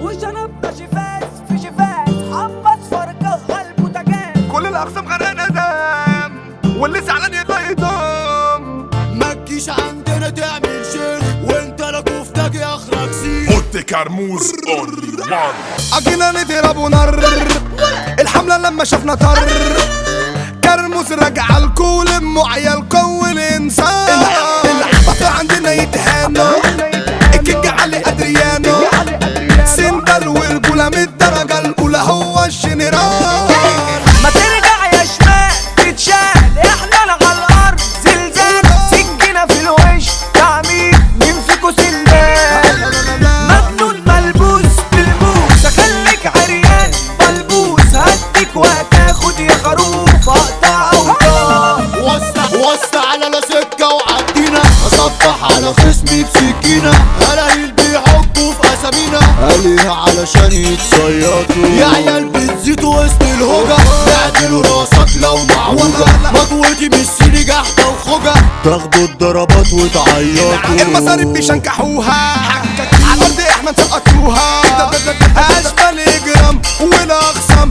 وشربنا شفاس في شفاس حبس فرقة قلبه تجاز كل الاقسام غرقانه دم واللي زعلان يبقى يضم ما تجيش عندنا تعمل شيخ وانت لا كفتك اخرك سيخ اوتي كرموز اونلي وان اجينا نضرب ونر الحمله لما شفنا طر كرموز رجع الكول ام عيالكم والانسان العبط عندنا يتهانوا الكيك علي ادريانو سندل والجوله من الدرجه الاولى هو الجنرال ما ترجع يا شمال تتشال احنا على الارض زلزال سكينة في الوش تعميد مين فيكو سندال مجنون ملبوس بالبوس اخليك عريان ملبوس هديك وهتاخد يا خروف اقطع اوطان وسع وسع على لا سكه وعدينا اصفح على خصمي بسكينه هلاقي بيحطوا في اسامينا عليها علشان يتصيطوا يا عيال بتزيدوا وسط الهوجة تعدلوا راسك لو معوجة مضوتي مش سيري جحدة وخوجة تاخدوا الضربات وتعيطوا المصاريف بيشنكحوها على الارض احنا نسقطوها اشبال اجرام والاخصام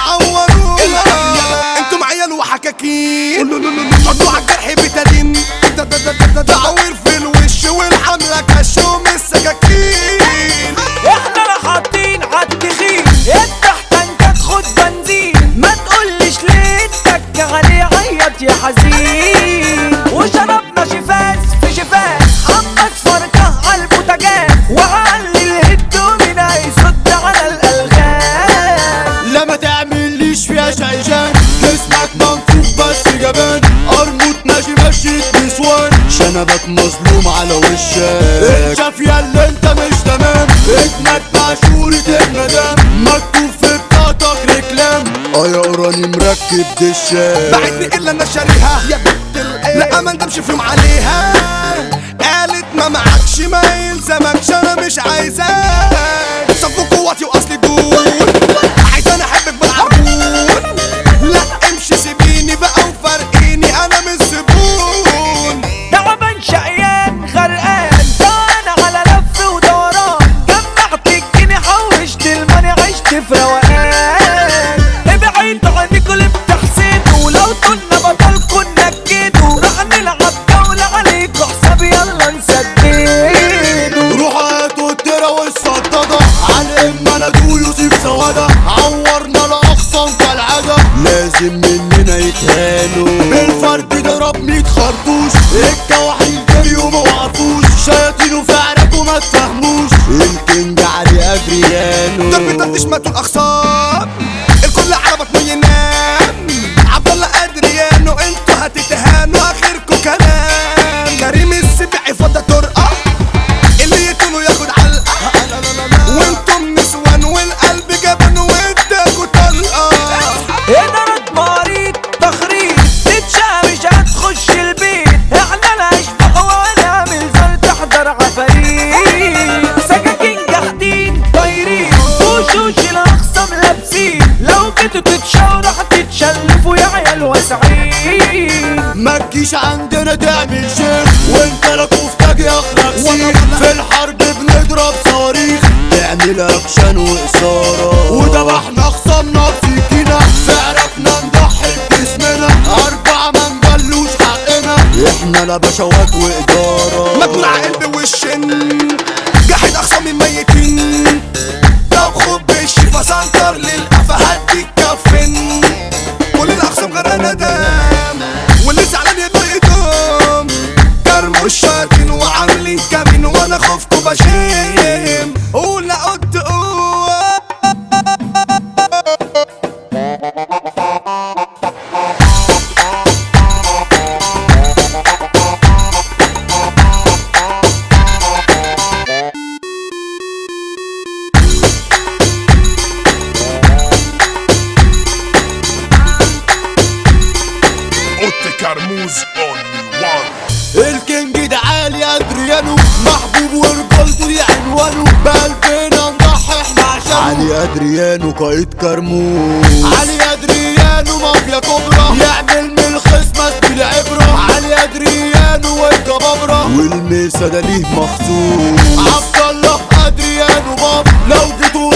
هنعوروها انتم عيال وحكاكين حطوا على الجرح بتدين تعوير في الوش والحمله كشوم السكاكين احنا لا حاطين عالتخين افتح تنكات خد بنزين ما تقولش ليه اتك عليه عيط يا حزين وشربنا شفاس في شفاس حمص فرقة عالبوتاجاز وعلي الهدومين هيصد على الالغاز لا ما تعمليش فيها شيشان جسمك منفوخ بس جبان قرموط ماشي مشيت نسوان شنبك مظلوم على وشك شاف يا اللي انت مش تمام اجمد بعشورة الندم مكتوب في بطاقتك ريكلام اه يا قراني مركب دشاك بعدني الا انا شاريها يا بنت الايه لا ما ندمش في يوم عليها قالت ما معكش ما يلزمكش انا مش عايزاك صفوا قوتي واصلي جول عايز انا احبك بالعربون لا امشي سيبيني بقى وفرقيني انا مش زبون تعبان شقيان غرقان انا على لف ودوران جمعت الجنيه حوشت الماني عشت في روقان ابعد عنك اللي بتحسده ولو كنا بطل كنا نكده راح نلعب جولة عليك حساب يلا نسدده روحوا هاتوا الترا والصدادة على اما انا دو يوسف سوادة عورنا الاقسام كالعادة لازم مننا يتهانوا بالفرد ضرب ميت خرطوش الكواحل جريوا ما وقفوش شياطينه في عرق وما تفهموش الكينج علي ادريانو دم تفتش ماتوا الاخصام الكل على بطنه ينام عبد الله ادريانو انتوا هتتهانوا اخركم كلام كريم السبعي فضى طرقه اللي يقتلوا ياخد علقه وانتم نسوان والقلب جبن واداكوا طلقه ادارة مريض تخريب تتشامش هتخش البيت احنا لا اشبح ولا ملزال تحضر عفاريت سكاكين جاحدين طايرين وشوش الاخصام لابسين لو جيتوا تتشاوروا هتتشلفوا يا عيال واسعين ما تجيش عندنا تعمل شيخ وانت لا كفتك يخرج سيخ في الحرب بنضرب صواريخ نعمل اكشن واثاره وذبحنا خصمنا بسكينه في عرفنا نضحي بجسمنا اربعه ما نبلوش حقنا احنا لا بشوات واداره مجنون قلب والشن جاحد اخصامي ميتين طب خد بالشفا سنتر للقفا هديك كفن كل الاخصام غرقانه دم واللي زعلان يبقى يدوم كرموا الشياطين وعاملين كمين وانا خفت بشيم قول لا قلت قوه اوتي كرموز اونلي وان الكينج ده عالي ادريانو محبوب ورجولته دي عنوانه بقلبنا نضحي احنا عشانه علي ادريانو قائد كرموز علي ادريانو مافيا كبرى يعمل من الخصمة بالعبرة علي ادريانو والجبابرة والميسا ده ليه مخصوص عبد الله ادريانو باب لو جيتوا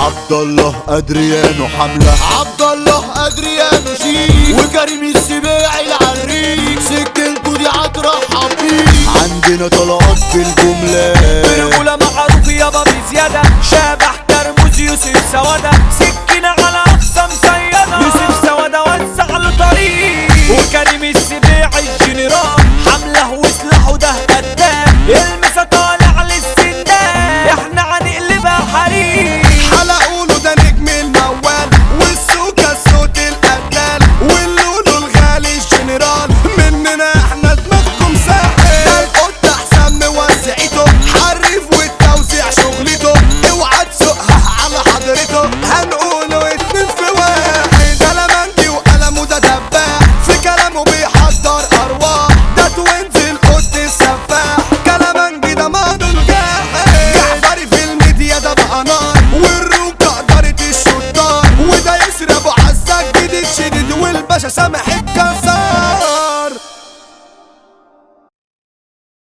عبد الله ادريانو حمله عبد الله ادريانو شيك وكريم السباعي العريق سكنكو دي هترحب بيك عندنا طلقات في الجمله برجولة معروف يابا بزيادة شبح ترموز يوسف سوادة سكينة على أقصى مسيدة يوسف سوادة وسع له طريق وكريم السبيعي الجنرال حمله وسلاحه ده قدام المسا طالع للسدان احنا هنقلبها حريق حلقوا له ده نجم الموال والسوكة الصوت القتال واللولو الغالي الجنرال مننا احنا دماغكم ساحل ده القط احسن موزعيته حرف والتوزيع شغلته اوعى تسوقها على حضرته هنقوله اتنين في واحد ده لمنجي وقلمه ده دباح في كلامه بيحضر ارواح ده توينز القط السفاح كلامنجي ده مهدو الجاحد جعفري في الميديا ده بقى نار والروكة قدرت الشطار وده يسري ابو عزة جديد شديد والباشا سامح